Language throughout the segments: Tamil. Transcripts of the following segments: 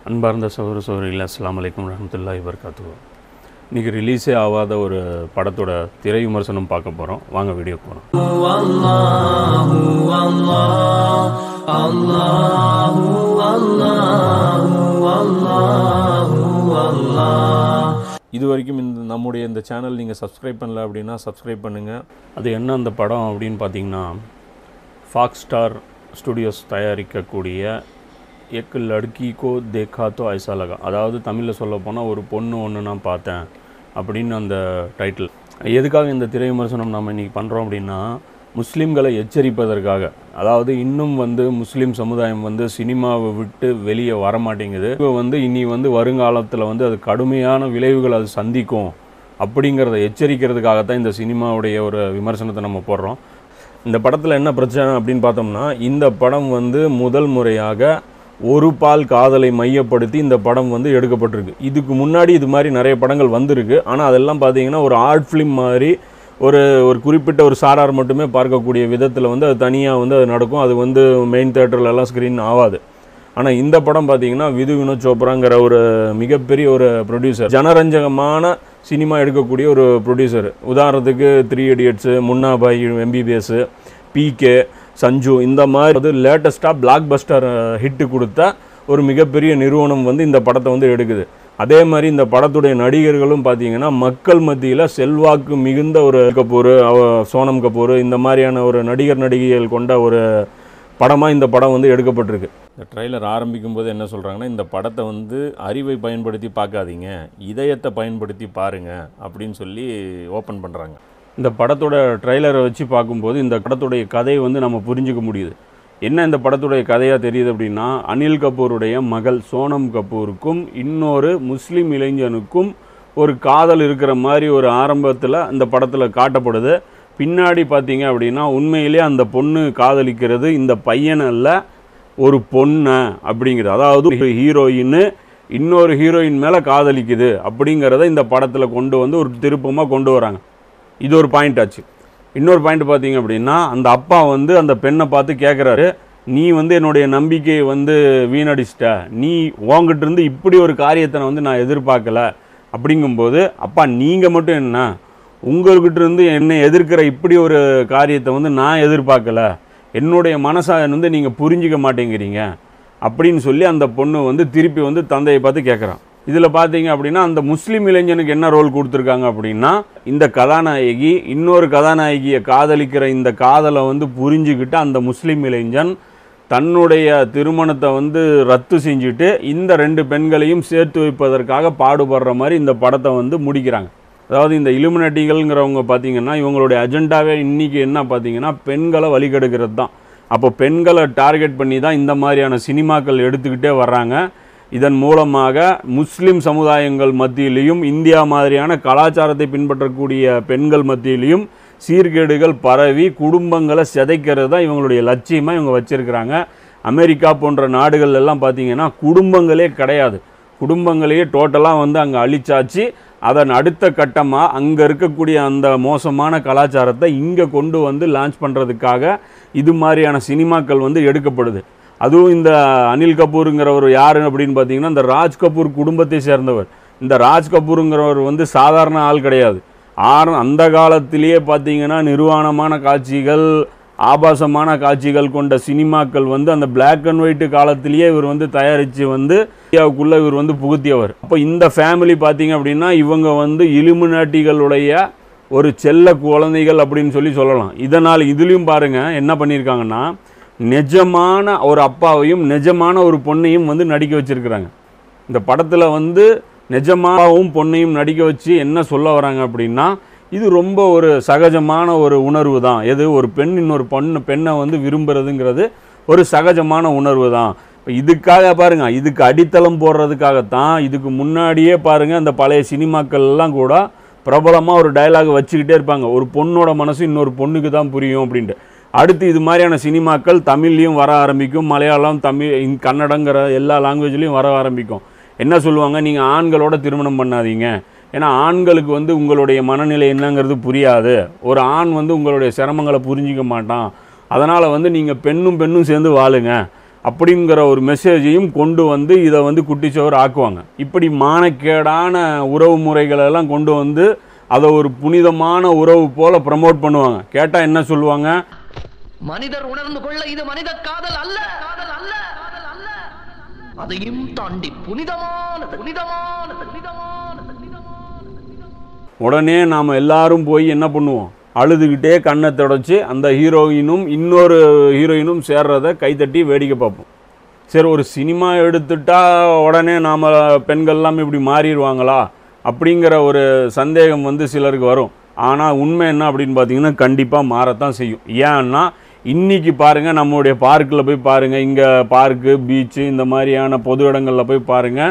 அன்பார்ந்த சகோதர சகோதரிகள் அஸ்ஸலாமு அலைக்கும் வரஹ்மத்துல்லாஹி வபரகாத்துஹு இன்றைக்கி ரிலீஸே ஆகாத ஒரு படத்தோட திரை விமர்சனம் பார்க்க போகிறோம் வாங்க வீடியோ போகிறோம் இது வரைக்கும் இந்த நம்முடைய இந்த சேனல் நீங்கள் சப்ஸ்கிரைப் பண்ணல அப்படின்னா சப்ஸ்கிரைப் பண்ணுங்கள் அது என்ன அந்த படம் அப்படின்னு பார்த்தீங்கன்னா ஃபாக்ஸ் ஸ்டார் ஸ்டுடியோஸ் தயாரிக்கக்கூடிய எக் லடுக்கி கோ தேக்கா தோ ஐசா லகா அதாவது தமிழில் சொல்ல போனால் ஒரு பொண்ணு ஒன்று நான் பார்த்தேன் அப்படின்னு அந்த டைட்டில் எதுக்காக இந்த திரை விமர்சனம் நம்ம இன்றைக்கி பண்ணுறோம் அப்படின்னா முஸ்லீம்களை எச்சரிப்பதற்காக அதாவது இன்னும் வந்து முஸ்லீம் சமுதாயம் வந்து சினிமாவை விட்டு வெளியே வர மாட்டேங்குது இப்போ வந்து இனி வந்து வருங்காலத்தில் வந்து அது கடுமையான விளைவுகள் அது சந்திக்கும் அப்படிங்கிறத எச்சரிக்கிறதுக்காகத்தான் இந்த சினிமாவுடைய ஒரு விமர்சனத்தை நம்ம போடுறோம் இந்த படத்தில் என்ன பிரச்சனை அப்படின்னு பார்த்தோம்னா இந்த படம் வந்து முதல் முறையாக ஒரு பால் காதலை மையப்படுத்தி இந்த படம் வந்து எடுக்கப்பட்டிருக்கு இதுக்கு முன்னாடி இது மாதிரி நிறைய படங்கள் வந்திருக்கு ஆனால் அதெல்லாம் பார்த்தீங்கன்னா ஒரு ஆர்ட் ஃபிலிம் மாதிரி ஒரு ஒரு குறிப்பிட்ட ஒரு சாரார் மட்டுமே பார்க்கக்கூடிய விதத்தில் வந்து அது தனியாக வந்து அது நடக்கும் அது வந்து மெயின் தேட்டர்லலாம் ஸ்க்ரீன் ஆகாது ஆனால் இந்த படம் பார்த்தீங்கன்னா விது வினோத் சோப்ராங்கிற ஒரு மிகப்பெரிய ஒரு ப்ரொடியூசர் ஜனரஞ்சகமான சினிமா எடுக்கக்கூடிய ஒரு ப்ரொடியூசர் உதாரணத்துக்கு த்ரீ இடியட்ஸு முன்னா பாய் எம்பிபிஎஸ் பிகே சஞ்சு இந்த மாதிரி வந்து லேட்டஸ்ட்டாக பிளாக் பஸ்டர் ஹிட்டு கொடுத்த ஒரு மிகப்பெரிய நிறுவனம் வந்து இந்த படத்தை வந்து எடுக்குது அதே மாதிரி இந்த படத்துடைய நடிகர்களும் பார்த்தீங்கன்னா மக்கள் மத்தியில் செல்வாக்கு மிகுந்த ஒரு கபூர் அவ சோனம் கபூர் இந்த மாதிரியான ஒரு நடிகர் நடிகைகள் கொண்ட ஒரு படமாக இந்த படம் வந்து எடுக்கப்பட்டிருக்கு இந்த ட்ரெய்லர் ஆரம்பிக்கும் போது என்ன சொல்கிறாங்கன்னா இந்த படத்தை வந்து அறிவை பயன்படுத்தி பார்க்காதீங்க இதயத்தை பயன்படுத்தி பாருங்க அப்படின்னு சொல்லி ஓப்பன் பண்ணுறாங்க இந்த படத்தோட ட்ரைலரை வச்சு பார்க்கும்போது இந்த படத்துடைய கதையை வந்து நம்ம புரிஞ்சுக்க முடியுது என்ன இந்த படத்துடைய கதையாக தெரியுது அப்படின்னா அனில் கபூருடைய மகள் சோனம் கபூருக்கும் இன்னொரு முஸ்லீம் இளைஞனுக்கும் ஒரு காதல் இருக்கிற மாதிரி ஒரு ஆரம்பத்தில் இந்த படத்தில் காட்டப்படுது பின்னாடி பார்த்தீங்க அப்படின்னா உண்மையிலே அந்த பொண்ணு காதலிக்கிறது இந்த பையன் அல்ல ஒரு பொண்ணை அப்படிங்கிறது அதாவது ஒரு ஹீரோயின் இன்னொரு ஹீரோயின் மேலே காதலிக்குது அப்படிங்கிறத இந்த படத்தில் கொண்டு வந்து ஒரு திருப்பமாக கொண்டு வராங்க இது ஒரு பாயிண்ட் ஆச்சு இன்னொரு பாயிண்ட் பார்த்தீங்க அப்படின்னா அந்த அப்பா வந்து அந்த பெண்ணை பார்த்து கேட்குறாரு நீ வந்து என்னுடைய நம்பிக்கையை வந்து வீணடிச்சிட்ட நீ உங்ககிட்ட இருந்து இப்படி ஒரு காரியத்தை நான் வந்து நான் எதிர்பார்க்கல அப்படிங்கும்போது அப்பா நீங்கள் மட்டும் என்ன உங்கள்கிட்ட இருந்து என்னை எதிர்க்கிற இப்படி ஒரு காரியத்தை வந்து நான் எதிர்பார்க்கல என்னுடைய மனசை வந்து நீங்கள் புரிஞ்சிக்க மாட்டேங்கிறீங்க அப்படின்னு சொல்லி அந்த பொண்ணு வந்து திருப்பி வந்து தந்தையை பார்த்து கேட்குறான் இதில் பார்த்தீங்க அப்படின்னா அந்த முஸ்லீம் இளைஞனுக்கு என்ன ரோல் கொடுத்துருக்காங்க அப்படின்னா இந்த கதாநாயகி இன்னொரு கதாநாயகியை காதலிக்கிற இந்த காதலை வந்து புரிஞ்சுக்கிட்டு அந்த முஸ்லீம் இளைஞன் தன்னுடைய திருமணத்தை வந்து ரத்து செஞ்சுட்டு இந்த ரெண்டு பெண்களையும் சேர்த்து வைப்பதற்காக பாடுபடுற மாதிரி இந்த படத்தை வந்து முடிக்கிறாங்க அதாவது இந்த இலுமினட்டிகள்ங்கிறவங்க பார்த்தீங்கன்னா இவங்களுடைய அஜெண்டாவே இன்றைக்கி என்ன பார்த்தீங்கன்னா பெண்களை வழிகெடுக்கிறது தான் அப்போ பெண்களை டார்கெட் பண்ணி தான் இந்த மாதிரியான சினிமாக்கள் எடுத்துக்கிட்டே வர்றாங்க இதன் மூலமாக முஸ்லிம் சமுதாயங்கள் மத்தியிலையும் இந்தியா மாதிரியான கலாச்சாரத்தை பின்பற்றக்கூடிய பெண்கள் மத்தியிலையும் சீர்கேடுகள் பரவி குடும்பங்களை சிதைக்கிறது தான் இவங்களுடைய லட்சியமாக இவங்க வச்சுருக்கிறாங்க அமெரிக்கா போன்ற நாடுகள் எல்லாம் பார்த்தீங்கன்னா குடும்பங்களே கிடையாது குடும்பங்களையே டோட்டலாக வந்து அங்கே அழிச்சாச்சு அதன் அடுத்த கட்டமாக அங்கே இருக்கக்கூடிய அந்த மோசமான கலாச்சாரத்தை இங்கே கொண்டு வந்து லான்ச் பண்ணுறதுக்காக இது மாதிரியான சினிமாக்கள் வந்து எடுக்கப்படுது அதுவும் இந்த அனில் கபூருங்கிறவர் யார் அப்படின்னு பார்த்தீங்கன்னா இந்த ராஜ் கபூர் குடும்பத்தை சேர்ந்தவர் இந்த ராஜ் கபூருங்கிறவர் வந்து சாதாரண ஆள் கிடையாது ஆர அந்த காலத்திலேயே பார்த்தீங்கன்னா நிர்வாணமான காட்சிகள் ஆபாசமான காட்சிகள் கொண்ட சினிமாக்கள் வந்து அந்த பிளாக் அண்ட் ஒயிட் காலத்திலேயே இவர் வந்து தயாரித்து வந்து இந்தியாவுக்குள்ளே இவர் வந்து புகுத்தியவர் அப்போ இந்த ஃபேமிலி பார்த்தீங்க அப்படின்னா இவங்க வந்து இலுமினாட்டிகளுடைய ஒரு செல்ல குழந்தைகள் அப்படின்னு சொல்லி சொல்லலாம் இதனால் இதுலேயும் பாருங்கள் என்ன பண்ணியிருக்காங்கன்னா நிஜமான ஒரு அப்பாவையும் நிஜமான ஒரு பொண்ணையும் வந்து நடிக்க வச்சிருக்கிறாங்க இந்த படத்தில் வந்து நிஜமாவும் பொண்ணையும் நடிக்க வச்சு என்ன சொல்ல வராங்க அப்படின்னா இது ரொம்ப ஒரு சகஜமான ஒரு உணர்வு தான் எது ஒரு பெண் இன்னொரு பொண்ணு பெண்ணை வந்து விரும்புறதுங்கிறது ஒரு சகஜமான உணர்வு தான் இப்போ இதுக்காக பாருங்க இதுக்கு அடித்தளம் போடுறதுக்காகத்தான் இதுக்கு முன்னாடியே பாருங்க அந்த பழைய சினிமாக்கள் எல்லாம் கூட பிரபலமாக ஒரு டயலாக் வச்சுக்கிட்டே இருப்பாங்க ஒரு பொண்ணோட மனசு இன்னொரு பொண்ணுக்கு தான் புரியும் அப்படின்ட்டு அடுத்து இது மாதிரியான சினிமாக்கள் தமிழ்லையும் வர ஆரம்பிக்கும் மலையாளம் தமிழ் இந் கன்னடங்கிற எல்லா லாங்குவேஜ்லேயும் வர ஆரம்பிக்கும் என்ன சொல்லுவாங்க நீங்கள் ஆண்களோட திருமணம் பண்ணாதீங்க ஏன்னா ஆண்களுக்கு வந்து உங்களுடைய மனநிலை என்னங்கிறது புரியாது ஒரு ஆண் வந்து உங்களுடைய சிரமங்களை புரிஞ்சிக்க மாட்டான் அதனால் வந்து நீங்கள் பெண்ணும் பெண்ணும் சேர்ந்து வாழுங்க அப்படிங்கிற ஒரு மெசேஜையும் கொண்டு வந்து இதை வந்து குட்டிச்சோர் ஆக்குவாங்க இப்படி மானக்கேடான உறவு முறைகளெல்லாம் கொண்டு வந்து அதை ஒரு புனிதமான உறவு போல ப்ரமோட் பண்ணுவாங்க கேட்டால் என்ன சொல்லுவாங்க மனிதர் உணர்ந்து கொள்ள இது மனித காதல் அல்ல காதல் அல்ல அதையும் தாண்டி புனிதமானது புனிதமானது புனிதமானது உடனே நாம் எல்லாரும் போய் என்ன பண்ணுவோம் அழுதுகிட்டே கண்ணை தொடச்சி அந்த ஹீரோயினும் இன்னொரு ஹீரோயினும் சேர்றத கைத்தட்டி வேடிக்கை பார்ப்போம் சரி ஒரு சினிமா எடுத்துட்டா உடனே நாம் பெண்கள்லாம் இப்படி மாறிடுவாங்களா அப்படிங்கிற ஒரு சந்தேகம் வந்து சிலருக்கு வரும் ஆனால் உண்மை என்ன அப்படின்னு பார்த்தீங்கன்னா கண்டிப்பாக மாறத்தான் செய்யும் ஏன்னா இன்னைக்கு பாருங்கள் நம்மளுடைய பார்க்கில் போய் பாருங்கள் இங்கே பார்க்கு பீச்சு இந்த மாதிரியான பொது இடங்களில் போய் பாருங்கள்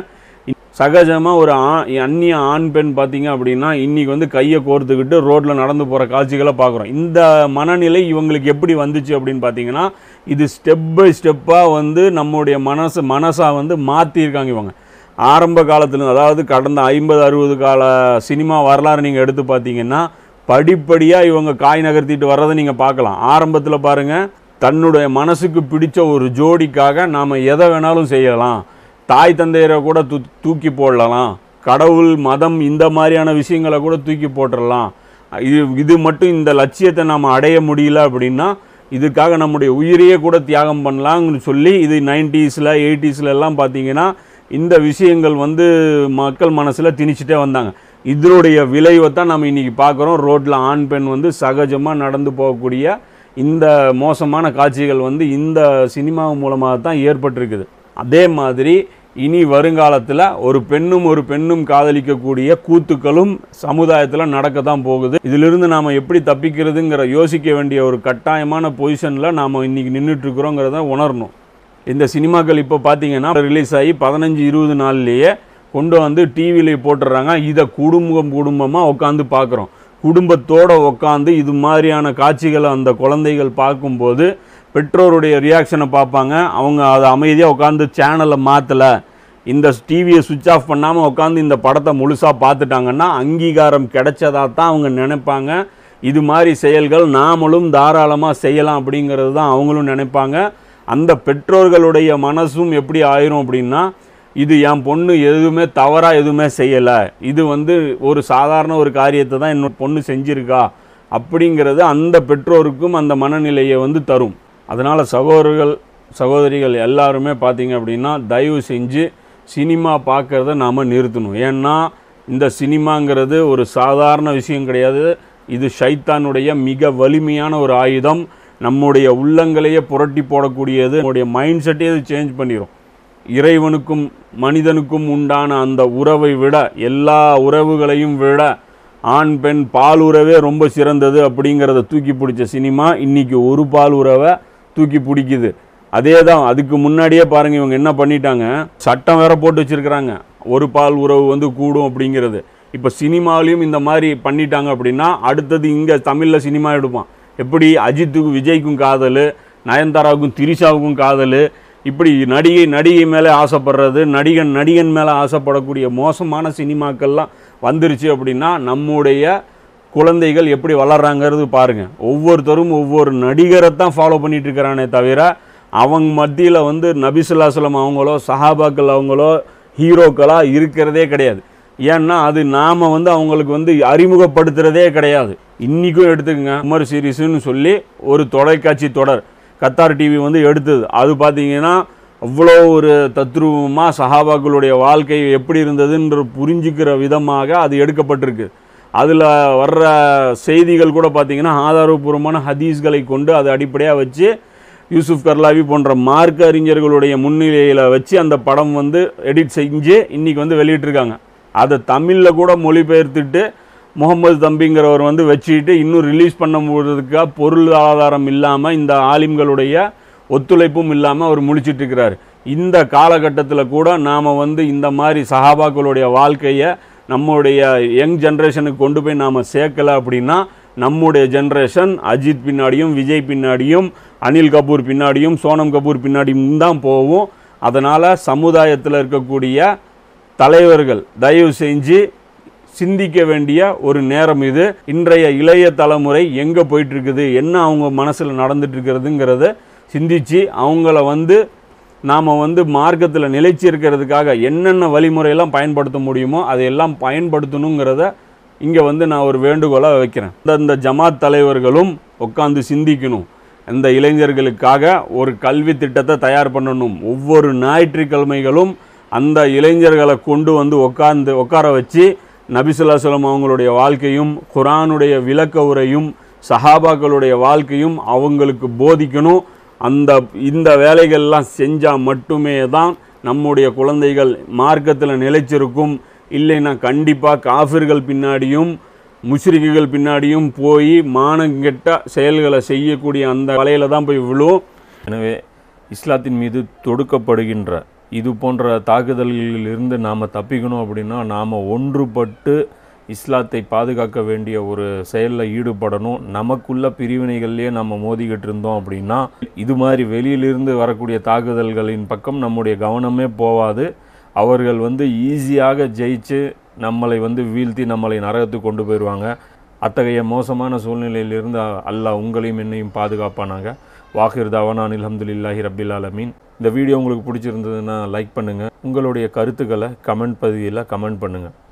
சகஜமாக ஒரு ஆ அந்நிய ஆண் பெண் பார்த்தீங்க அப்படின்னா இன்னைக்கு வந்து கையை கோர்த்துக்கிட்டு ரோட்டில் நடந்து போகிற காட்சிகளை பார்க்குறோம் இந்த மனநிலை இவங்களுக்கு எப்படி வந்துச்சு அப்படின்னு பார்த்தீங்கன்னா இது ஸ்டெப் பை ஸ்டெப்பாக வந்து நம்முடைய மனசு மனசாக வந்து மாற்றிருக்காங்க இவங்க ஆரம்ப காலத்துல அதாவது கடந்த ஐம்பது அறுபது கால சினிமா வரலாறு நீங்கள் எடுத்து பார்த்தீங்கன்னா படிப்படியாக இவங்க காய் நகர்த்திட்டு வர்றதை நீங்கள் பார்க்கலாம் ஆரம்பத்தில் பாருங்கள் தன்னுடைய மனசுக்கு பிடிச்ச ஒரு ஜோடிக்காக நாம் எதை வேணாலும் செய்யலாம் தாய் தந்தையரை கூட தூ தூக்கி போடலாம் கடவுள் மதம் இந்த மாதிரியான விஷயங்களை கூட தூக்கி போட்டுடலாம் இது இது மட்டும் இந்த லட்சியத்தை நாம் அடைய முடியல அப்படின்னா இதுக்காக நம்முடைய உயிரையே கூட தியாகம் பண்ணலாம்னு சொல்லி இது நைன்டிஸில் எயிட்டிஸில் எல்லாம் பார்த்தீங்கன்னா இந்த விஷயங்கள் வந்து மக்கள் மனசில் திணிச்சிட்டே வந்தாங்க இதனுடைய விளைவை தான் நம்ம இன்றைக்கி பார்க்குறோம் ரோட்டில் ஆண் பெண் வந்து சகஜமாக நடந்து போகக்கூடிய இந்த மோசமான காட்சிகள் வந்து இந்த சினிமா மூலமாக தான் ஏற்பட்டிருக்குது அதே மாதிரி இனி வருங்காலத்தில் ஒரு பெண்ணும் ஒரு பெண்ணும் காதலிக்கக்கூடிய கூத்துக்களும் சமுதாயத்தில் நடக்க தான் போகுது இதிலிருந்து நாம் எப்படி தப்பிக்கிறதுங்கிற யோசிக்க வேண்டிய ஒரு கட்டாயமான பொசிஷனில் நாம் இன்றைக்கி நின்றுட்டுருக்குறோங்கிறத உணரணும் இந்த சினிமாக்கள் இப்போ பார்த்தீங்கன்னா ரிலீஸ் ஆகி பதினஞ்சு இருபது நாள்லேயே கொண்டு வந்து டிவியில் போட்டுடுறாங்க இதை குடும்பம் குடும்பமாக உட்காந்து பார்க்குறோம் குடும்பத்தோடு உட்காந்து இது மாதிரியான காட்சிகளை அந்த குழந்தைகள் பார்க்கும்போது பெற்றோருடைய ரியாக்ஷனை பார்ப்பாங்க அவங்க அதை அமைதியாக உட்காந்து சேனலை மாற்றலை இந்த டிவியை சுவிட்ச் ஆஃப் பண்ணாமல் உட்காந்து இந்த படத்தை முழுசாக பார்த்துட்டாங்கன்னா அங்கீகாரம் கிடைச்சதா தான் அவங்க நினைப்பாங்க இது மாதிரி செயல்கள் நாமளும் தாராளமாக செய்யலாம் அப்படிங்கிறது தான் அவங்களும் நினைப்பாங்க அந்த பெற்றோர்களுடைய மனசும் எப்படி ஆயிரும் அப்படின்னா இது என் பொண்ணு எதுவுமே தவறாக எதுவுமே செய்யலை இது வந்து ஒரு சாதாரண ஒரு காரியத்தை தான் என்னோட பொண்ணு செஞ்சிருக்கா அப்படிங்கிறது அந்த பெற்றோருக்கும் அந்த மனநிலையை வந்து தரும் அதனால் சகோதரர்கள் சகோதரிகள் எல்லாருமே பார்த்தீங்க அப்படின்னா தயவு செஞ்சு சினிமா பார்க்குறத நாம் நிறுத்தணும் ஏன்னா இந்த சினிமாங்கிறது ஒரு சாதாரண விஷயம் கிடையாது இது ஷைத்தானுடைய மிக வலிமையான ஒரு ஆயுதம் நம்முடைய உள்ளங்களையே புரட்டி போடக்கூடியது நம்முடைய மைண்ட் செட்டையே இது சேஞ்ச் பண்ணிடும் இறைவனுக்கும் மனிதனுக்கும் உண்டான அந்த உறவை விட எல்லா உறவுகளையும் விட ஆண் பெண் பால் உறவே ரொம்ப சிறந்தது அப்படிங்கிறத தூக்கி பிடிச்ச சினிமா இன்னைக்கு ஒரு பால் உறவை தூக்கி பிடிக்குது அதே தான் அதுக்கு முன்னாடியே பாருங்கள் இவங்க என்ன பண்ணிட்டாங்க சட்டம் வேற போட்டு வச்சிருக்கிறாங்க ஒரு பால் உறவு வந்து கூடும் அப்படிங்கிறது இப்போ சினிமாலையும் இந்த மாதிரி பண்ணிட்டாங்க அப்படின்னா அடுத்தது இங்கே தமிழில் சினிமா எடுப்பான் எப்படி அஜித்துக்கும் விஜய்க்கும் காதல் நயன்தாராவுக்கும் திரிஷாவுக்கும் காதல் இப்படி நடிகை நடிகை மேலே ஆசைப்படுறது நடிகன் நடிகன் மேலே ஆசைப்படக்கூடிய மோசமான சினிமாக்கள்லாம் வந்துருச்சு அப்படின்னா நம்முடைய குழந்தைகள் எப்படி வளர்றாங்கிறது பாருங்கள் ஒவ்வொருத்தரும் ஒவ்வொரு நடிகரை தான் ஃபாலோ பண்ணிட்டு இருக்கிறானே தவிர அவங்க மத்தியில் வந்து நபிசுல்லாஸ்லம் அவங்களோ சஹாபாக்கள் அவங்களோ ஹீரோக்களாக இருக்கிறதே கிடையாது ஏன்னா அது நாம் வந்து அவங்களுக்கு வந்து அறிமுகப்படுத்துகிறதே கிடையாது இன்றைக்கும் எடுத்துக்கங்க உமர் சீரிஸ்னு சொல்லி ஒரு தொலைக்காட்சி தொடர் கத்தார் டிவி வந்து எடுத்தது அது பார்த்தீங்கன்னா அவ்வளோ ஒரு தத்ரூபமாக சஹாபாக்களுடைய வாழ்க்கை எப்படி இருந்ததுன்ற புரிஞ்சுக்கிற விதமாக அது எடுக்கப்பட்டிருக்கு அதில் வர்ற செய்திகள் கூட பார்த்தீங்கன்னா ஆதாரபூர்வமான ஹதீஸ்களை கொண்டு அதை அடிப்படையாக வச்சு யூசுப் கர்லாவி போன்ற மார்க்க அறிஞர்களுடைய முன்னிலையில் வச்சு அந்த படம் வந்து எடிட் செஞ்சு இன்றைக்கி வந்து வெளியிட்டிருக்காங்க அதை தமிழில் கூட மொழிபெயர்த்துட்டு முகமது தம்பிங்கிறவர் வந்து வச்சுக்கிட்டு இன்னும் ரிலீஸ் பண்ண போகிறதுக்காக பொருள் ஆதாரம் இல்லாமல் இந்த ஆலிம்களுடைய ஒத்துழைப்பும் இல்லாமல் அவர் முழிச்சிட்டு இருக்கிறார் இந்த காலகட்டத்தில் கூட நாம் வந்து இந்த மாதிரி சஹாபாக்களுடைய வாழ்க்கையை நம்முடைய யங் ஜென்ரேஷனுக்கு கொண்டு போய் நாம் சேர்க்கலை அப்படின்னா நம்முடைய ஜென்ரேஷன் அஜித் பின்னாடியும் விஜய் பின்னாடியும் அனில் கபூர் பின்னாடியும் சோனம் கபூர் பின்னாடியும் தான் போகும் அதனால் சமுதாயத்தில் இருக்கக்கூடிய தலைவர்கள் தயவு செஞ்சு சிந்திக்க வேண்டிய ஒரு நேரம் இது இன்றைய இளைய தலைமுறை எங்கே போயிட்டு இருக்குது என்ன அவங்க மனசில் நடந்துட்டு இருக்கிறதுங்கிறத சிந்திச்சு அவங்கள வந்து நாம் வந்து மார்க்கத்தில் நிலைச்சி இருக்கிறதுக்காக என்னென்ன வழிமுறையெல்லாம் பயன்படுத்த முடியுமோ அதையெல்லாம் பயன்படுத்தணுங்கிறத இங்கே வந்து நான் ஒரு வேண்டுகோளாக வைக்கிறேன் இந்த ஜமாத் தலைவர்களும் உட்காந்து சிந்திக்கணும் இந்த இளைஞர்களுக்காக ஒரு கல்வி திட்டத்தை தயார் பண்ணணும் ஒவ்வொரு ஞாயிற்றுக்கிழமைகளும் அந்த இளைஞர்களை கொண்டு வந்து உட்கார்ந்து உட்கார வச்சு நபிசுல்லாஸ்லம் அவங்களுடைய வாழ்க்கையும் குரானுடைய விளக்க உரையும் சஹாபாக்களுடைய வாழ்க்கையும் அவங்களுக்கு போதிக்கணும் அந்த இந்த வேலைகள்லாம் செஞ்சால் மட்டுமே தான் நம்முடைய குழந்தைகள் மார்க்கத்தில் நிலைச்சிருக்கும் இல்லைன்னா கண்டிப்பாக காஃபிர்கள் பின்னாடியும் முஷ்ரிக்குகள் பின்னாடியும் போய் மானங்கெட்ட செயல்களை செய்யக்கூடிய அந்த வலையில தான் போய் விழும் எனவே இஸ்லாத்தின் மீது தொடுக்கப்படுகின்ற இது போன்ற தாக்குதல்களிலிருந்து நாம் தப்பிக்கணும் அப்படின்னா நாம் ஒன்றுபட்டு இஸ்லாத்தை பாதுகாக்க வேண்டிய ஒரு செயலில் ஈடுபடணும் நமக்குள்ள பிரிவினைகள்லேயே நம்ம மோதிக்கிட்டு இருந்தோம் அப்படின்னா இது மாதிரி வெளியிலிருந்து வரக்கூடிய தாக்குதல்களின் பக்கம் நம்முடைய கவனமே போவாது அவர்கள் வந்து ஈஸியாக ஜெயிச்சு நம்மளை வந்து வீழ்த்தி நம்மளை நரகத்துக்கு கொண்டு போயிடுவாங்க அத்தகைய மோசமான சூழ்நிலையிலிருந்து அல்லாஹ் உங்களையும் என்னையும் பாதுகாப்பானாங்க வாஹிர் தவானான் அல்ஹம்துலில்லாஹி ரப்பில் ஆலமீன் இந்த வீடியோ உங்களுக்கு பிடிச்சிருந்ததுன்னா லைக் பண்ணுங்கள் உங்களுடைய கருத்துக்களை கமெண்ட் பதிவில் கமெண்ட் பண்ணுங்கள்